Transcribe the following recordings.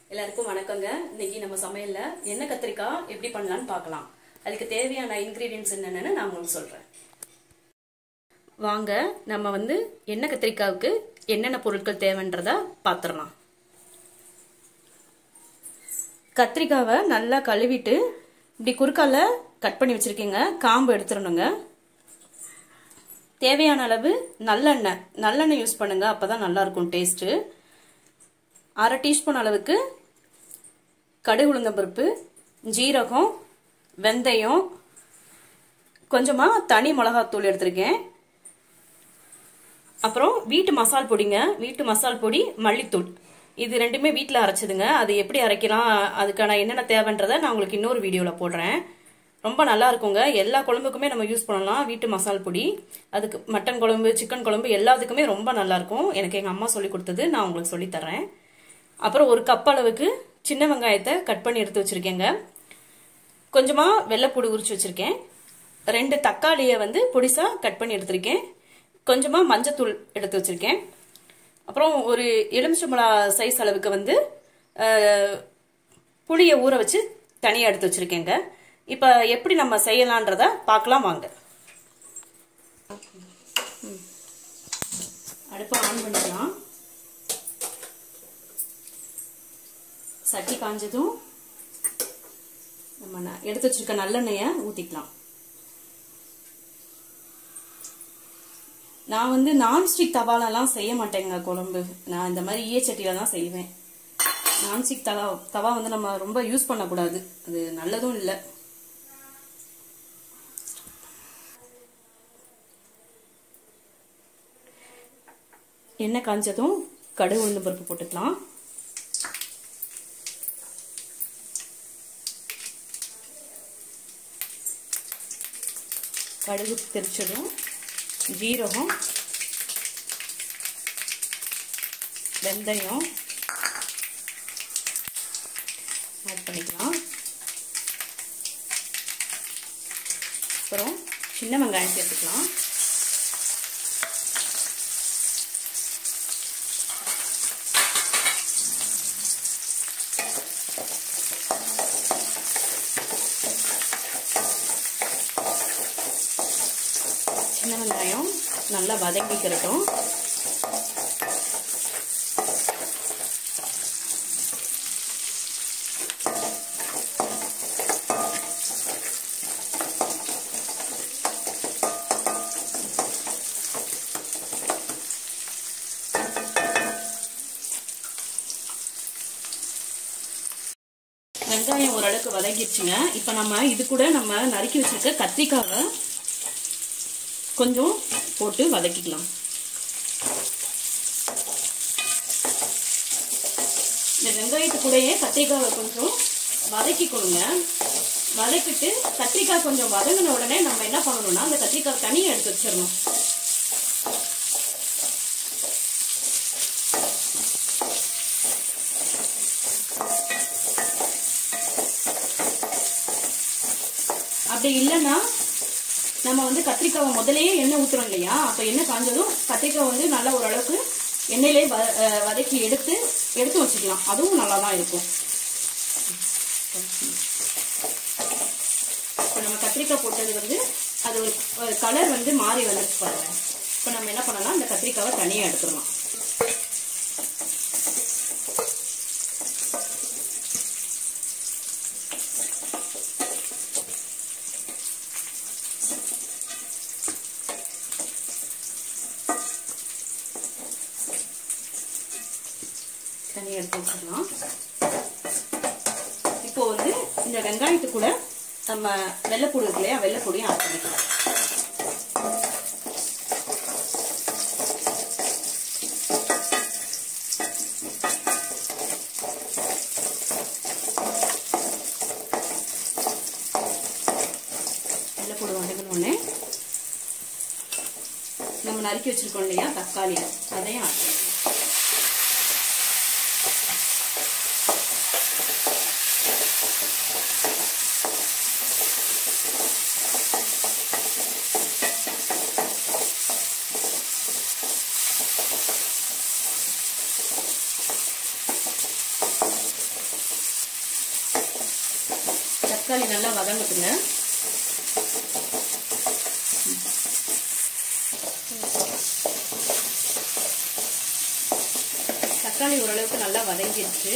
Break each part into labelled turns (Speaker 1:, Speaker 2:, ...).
Speaker 1: எல்லாருக்கும் வணக்கங்க இன்னைக்கு நம்ம சமையல்ல எண்ணெய் கத்திரிக்காய் எப்படி பண்ணலாம்னு பார்க்கலாம் அதுக்கு தேவையான இன்கிரீடியன்ஸ் என்னென்னு நான் உங்களுக்கு சொல்றேன் வாங்க நம்ம வந்து எண்ணெய் கத்திரிக்காவுக்கு என்னென்ன பொருட்கள் தேவைன்றத பார்த்துடலாம் கத்திரிக்காவை நல்லா கழுவிட்டு இப்படி குறுக்கால கட் பண்ணி வச்சிருக்கீங்க காம்பு எடுத்துடணுங்க தேவையான அளவு நல்லெண்ணெய் நல்லெண்ணெய் யூஸ் பண்ணுங்க அப்பதான் நல்லா இருக்கும் டேஸ்ட்டு அரை டீஸ்பூன் அளவுக்கு கடுகு உளுந்தம்பருப்பு ஜீரகம் வெந்தயம் கொஞ்சமாக தனி மிளகாத்தூள் எடுத்திருக்கேன் அப்புறம் வீட்டு மசால் பொடிங்க வீட்டு மசால் பொடி மல்லித்தூள் இது ரெண்டுமே வீட்டில் அரைச்சதுங்க அது எப்படி அரைக்கலாம் அதுக்கான என்னென்ன தேவைன்றதை நான் உங்களுக்கு இன்னொரு வீடியோவில் போடுறேன் ரொம்ப நல்லா இருக்குங்க எல்லா குழம்புக்குமே நம்ம யூஸ் பண்ணலாம் வீட்டு மசால் பொடி அதுக்கு மட்டன் குழம்பு சிக்கன் குழம்பு எல்லாத்துக்குமே ரொம்ப நல்லா இருக்கும் எனக்கு எங்கள் அம்மா சொல்லி கொடுத்தது நான் உங்களுக்கு சொல்லி தரேன் அப்புறம் ஒரு கப் அளவுக்கு சின்ன வெங்காயத்தை கட் பண்ணி எடுத்து வச்சிருக்கேங்க கொஞ்சமாக வெள்ளைப்பூடு உரிச்சு வச்சிருக்கேன் ரெண்டு தக்காளியை வந்து பொடிசாக கட் பண்ணி எடுத்திருக்கேன் கொஞ்சமாக மஞ்சத்தூள் எடுத்து வச்சிருக்கேன் அப்புறம் ஒரு எலுமிச்சம்பழா சைஸ் அளவுக்கு வந்து புளியை ஊற வச்சு தனியாக எடுத்து வச்சிருக்கேங்க இப்போ எப்படி நம்ம செய்யலான்றத பார்க்கலாம் வாங்க அடுப்பை ஆன் பண்ணிக்கலாம் சட்டி காஞ்சதும் நம்ம எடுத்து வச்சிருக்க நல்லெண்ணெயை ஊற்றிக்கலாம் நான் வந்து நான்ஸ்டிக் தவாலெல்லாம் செய்ய மாட்டேங்க குழம்பு நான் இந்த மாதிரி ஈயச்சட்டியில தான் செய்வேன் நான்ஸ்டிக் தவா தவா வந்து நம்ம ரொம்ப யூஸ் பண்ணக்கூடாது அது நல்லதும் இல்லை எண்ணெய் காஞ்சதும் கடுகு உளுந்து பருப்பு போட்டுக்கலாம் கடுகு தெரிச்சதும் ஜீரகம் வெந்தயம் ஆட் பண்ணிக்கலாம் அப்புறம் சின்ன வெங்காயம் சேர்த்துக்கலாம் சின்ன வெங்காயம் நல்லா வதக்கிக்கிறட்டும் வெங்காயம் ஓரளவுக்கு வதங்கிடுச்சுங்க இப்போ நம்ம இது கூட நம்ம நறுக்கி வச்சிருக்க கத்திரிக்காவை கொஞ்சம் போட்டு வதக்கிக்கலாம் இந்த வெங்காயத்து கூடயே கத்திரிக்காவை கொஞ்சம் வதக்கி கொடுங்க வதக்கிட்டு கத்திரிக்காய் கொஞ்சம் வதங்கின உடனே நம்ம என்ன பண்ணணும்னா அந்த கத்திரிக்காய் தனியாக எடுத்து வச்சிடணும் அப்படி இல்லைன்னா நம்ம வந்து கத்திரிக்காவை முதலையே எண்ணெய் ஊற்றுறோம் இல்லையா அப்போ எண்ணெய் காஞ்சதும் கத்திரிக்காய் வந்து நல்லா ஓரளவுக்கு எண்ணெயிலே வ வதக்கி எடுத்து எடுத்து வச்சுக்கலாம் அதுவும் நல்லா தான் இருக்கும் இப்போ நம்ம கத்திரிக்காய் போட்டது வந்து அது ஒரு கலர் வந்து மாறி வந்துருச்சு பாருங்க இப்போ நம்ம என்ன பண்ணலாம் இந்த கத்திரிக்காவை தனியாக எடுத்துடலாம் தனியாக எடுத்து வச்சிடலாம் இப்போ வந்து இந்த வெங்காயத்து கூட நம்ம வெள்ளைப்பூடு இருக்கு இல்லையா வெள்ளைப்பூடியும் ஆட் பண்ணிக்கலாம் வெள்ளைப்பூடு வதங்கினோடனே நம்ம நறுக்கி வச்சிருக்கோம் இல்லையா தக்காளி அதையும் ஆட் பண்ணிக்கலாம் தக்காளி நல்லா வதங்கட்டுங்க தக்காளி ஓரளவுக்கு நல்லா வதங்கிடுச்சு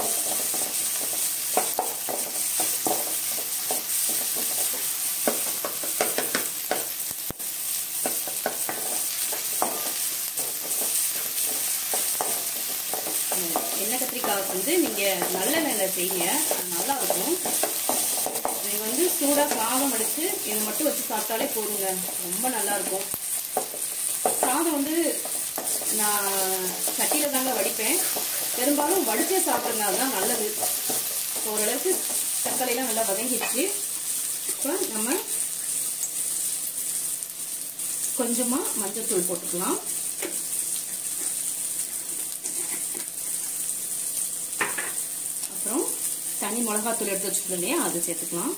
Speaker 1: எண்ணெய் கத்திரிக்காய் வந்து நீங்கள் நல்லெண்ணெயில் செய்யுங்க அது நல்லா இருக்கும் இது வந்து சூடாக சாதம் அடித்து இதை மட்டும் வச்சு சாப்பிட்டாலே போதுங்க ரொம்ப நல்லா இருக்கும் சாதம் வந்து நான் சட்டியில் தாங்க வடிப்பேன் பெரும்பாலும் வடிச்சே சாப்பிடுங்க அதுதான் நல்லது ஓரளவுக்கு தக்காளிலாம் நல்லா வதங்கிடுச்சு இப்போ நம்ம கொஞ்சமாக மஞ்சள் தூள் போட்டுக்கலாம் அப்புறம் தனி மிளகாத்தூள் எடுத்து வச்சுருந்தோம் இல்லையா அது சேர்த்துக்கலாம்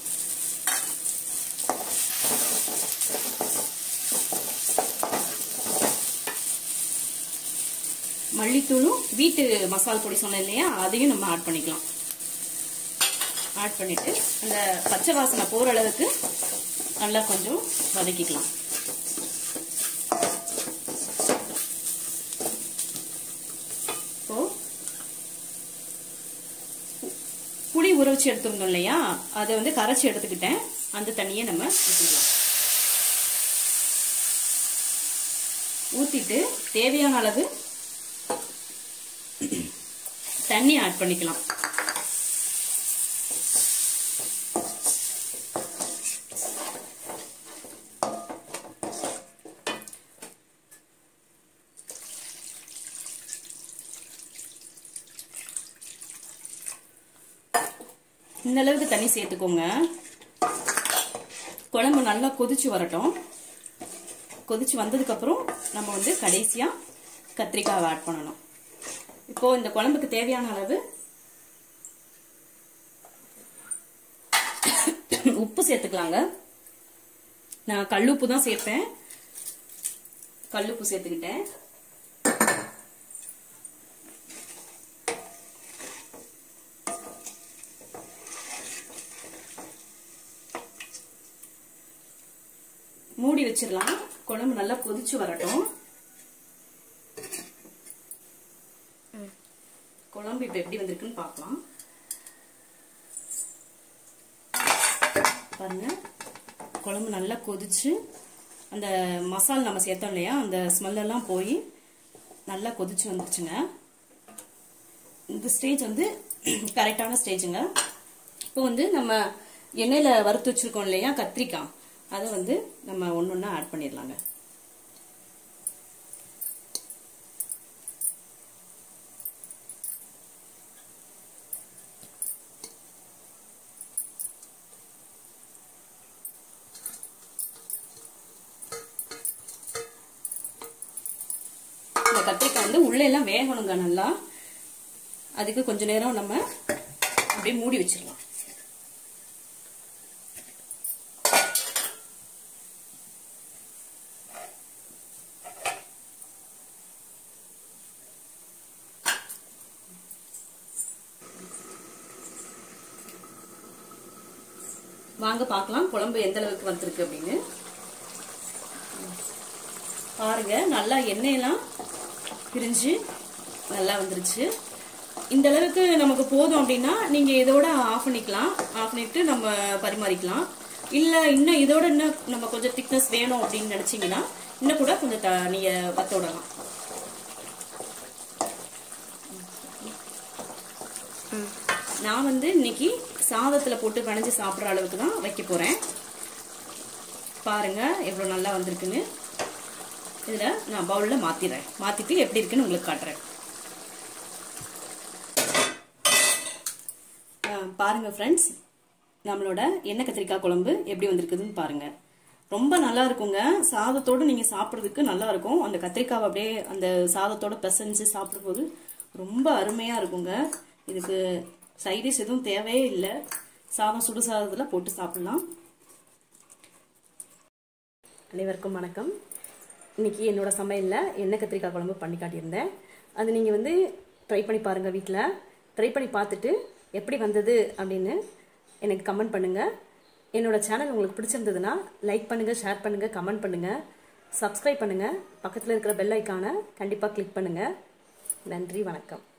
Speaker 1: மல்லித்தூளும் வீட்டு மசால் பொடி சொன்னேன் இல்லையா அதையும் நம்ம ஆட் பண்ணிக்கலாம் ஆட் பண்ணிட்டு அந்த பச்சை வாசனை போகிற அளவுக்கு நல்லா கொஞ்சம் வதக்கிக்கலாம் இப்போ புளி ஊற வச்சு எடுத்துருந்தோம் இல்லையா அதை வந்து கரைச்சி எடுத்துக்கிட்டேன் அந்த தண்ணியை நம்ம ஊற்றிக்கலாம் ஊற்றிட்டு தேவையான அளவு தண்ணி ஆட் பண்ணிக்கலாம் இந்த அளவுக்கு தண்ணி சேர்த்துக்கோங்க குழம்பு நல்லா கொதிச்சு வரட்டும் கொதிச்சு வந்ததுக்கப்புறம் நம்ம வந்து கடைசியாக கத்திரிக்காவை ஆட் பண்ணணும் இப்போ இந்த குழம்புக்கு தேவையான அளவு உப்பு சேர்த்துக்கலாங்க நான் கல்லுப்பு தான் சேர்ப்பேன் கல்லுப்பு சேர்த்துக்கிட்டேன் மூடி வச்சிடலாம் குழம்பு நல்லா கொதிச்சு வரட்டும் குழம்பு இப்ப எப்படி வந்திருக்குன்னு பார்க்கலாம் பாருங்க குழம்பு நல்லா கொதிச்சு அந்த மசால் நம்ம சேர்த்தோம் இல்லையா அந்த ஸ்மெல்லெல்லாம் போய் நல்லா கொதிச்சு வந்துருச்சுங்க இந்த ஸ்டேஜ் வந்து கரெக்டான ஸ்டேஜுங்க இப்போ வந்து நம்ம எண்ணெயில் வறுத்து வச்சிருக்கோம் இல்லையா கத்திரிக்காய் அதை வந்து நம்ம ஒன்று ஒன்றா ஆட் பண்ணிடலாங்க இந்த கத்திரிக்காய் வந்து உள்ள எல்லாம் வேகணுங்க நல்லா அதுக்கு கொஞ்ச நேரம் நம்ம அப்படியே மூடி வச்சிடலாம் வாங்க பார்க்கலாம் குழம்பு எந்த அளவுக்கு வந்திருக்கு அப்படின்னு பாருங்க நல்லா எண்ணெயெல்லாம் பிரிஞ்சு நல்லா வந்துருச்சு இந்த அளவுக்கு நமக்கு போதும் அப்படின்னா நீங்க இதோட ஆஃப் பண்ணிக்கலாம் ஆஃப் பண்ணிட்டு நம்ம பரிமாறிக்கலாம் இல்ல இன்னும் இதோட இன்னும் நம்ம கொஞ்சம் திக்னஸ் வேணும் அப்படின்னு நினைச்சீங்கன்னா இன்னும் கூட கொஞ்சம் த- நீங்க வத்த விடலாம் நான் வந்து இன்னைக்கு சாதத்துல போட்டு பிணைஞ்சு சாப்பிடுற அளவுக்கு தான் வைக்க போறேன் பாருங்க எவ்வளவு நல்லா வந்திருக்குன்னு இதுல நான் பவுல்ல மாத்திடுறேன் மாத்திட்டு எப்படி இருக்குன்னு உங்களுக்கு காட்டுறேன் ஆ, பாருங்க ஃப்ரெண்ட்ஸ் நம்மளோட எண்ணெய் கத்திரிக்காய் குழம்பு எப்படி வந்திருக்குதுன்னு பாருங்க ரொம்ப நல்லா இருக்குங்க சாதத்தோடு நீங்க சாப்பிட்றதுக்கு நல்லா இருக்கும் அந்த கத்திரிக்காவை அப்படியே அந்த சாதத்தோட பிசைஞ்சு சாப்பிடும்போது ரொம்ப அருமையா இருக்குங்க இதுக்கு சைடிஷ் எதுவும் தேவையே இல்லை சாதம் சுடு சாதத்துல போட்டு சாப்பிடலாம் அனைவருக்கும் வணக்கம் இன்னைக்கு என்னோட சமையலில் எண்ணெய் கத்திரிக்காய் குழம்பு பண்ணி காட்டியிருந்தேன் அது நீங்கள் வந்து ட்ரை பண்ணி பாருங்கள் வீட்டில் ட்ரை பண்ணி பார்த்துட்டு எப்படி வந்தது அப்படின்னு எனக்கு கமெண்ட் பண்ணுங்கள் என்னோட சேனல் உங்களுக்கு பிடிச்சிருந்ததுன்னா லைக் பண்ணுங்கள் ஷேர் பண்ணுங்கள் கமெண்ட் பண்ணுங்கள் சப்ஸ்கிரைப் பண்ணுங்கள் பக்கத்தில் இருக்கிற பெல் ஐக்கானை கண்டிப்பாக கிளிக் பண்ணுங்கள் நன்றி வணக்கம்